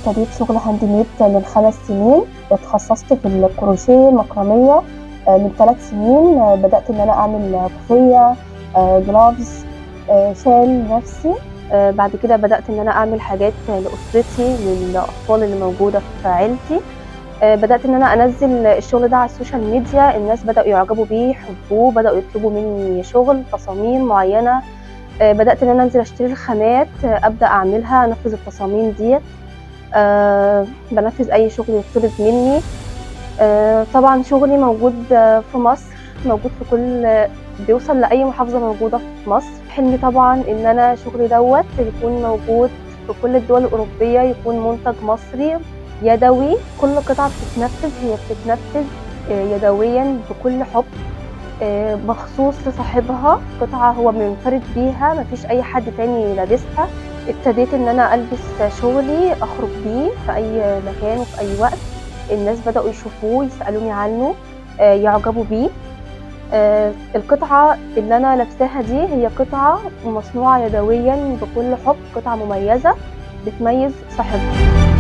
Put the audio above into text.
ابتديت شغل هاند ميد من خمس سنين اتخصصت في الكروشيه المكرمية آه، من ثلاث سنين آه، بدأت إن أنا أعمل كوفية جلافز شال نفسي آه، بعد كده بدأت إن أنا أعمل حاجات لأسرتي للأطفال اللي موجودة في عيلتي آه، بدأت إن أنا أنزل الشغل ده على السوشيال ميديا الناس بدأوا يعجبوا بيه يحبوه بدأوا يطلبوا مني شغل تصاميم معينة آه، بدأت إن أنا أنزل أشتري الخامات آه، أبدأ أعملها أنفذ التصاميم ديت آه، بنفذ أي شغل يطلب مني آه، طبعا شغلي موجود آه، في مصر موجود في كل بيوصل لأي محافظة موجودة في مصر حلمي طبعا إن أنا شغلي دوت يكون موجود في كل الدول الأوروبية يكون منتج مصري يدوي كل قطعة بتتنفذ هي بتتنفذ آه، يدويا بكل حب آه، مخصوص لصاحبها قطعة هو منفرد بيها مفيش أي حد تاني لابسها ابتديت إن أنا ألبس شغلي أخرج بيه في أي مكان وفي أي وقت الناس بدأوا يشوفوه يسألوني عنه آه، يعجبوا بيه آه، القطعة اللي أنا لابساها دي هي قطعة مصنوعة يدويا بكل حب قطعة مميزة بتميز صاحبها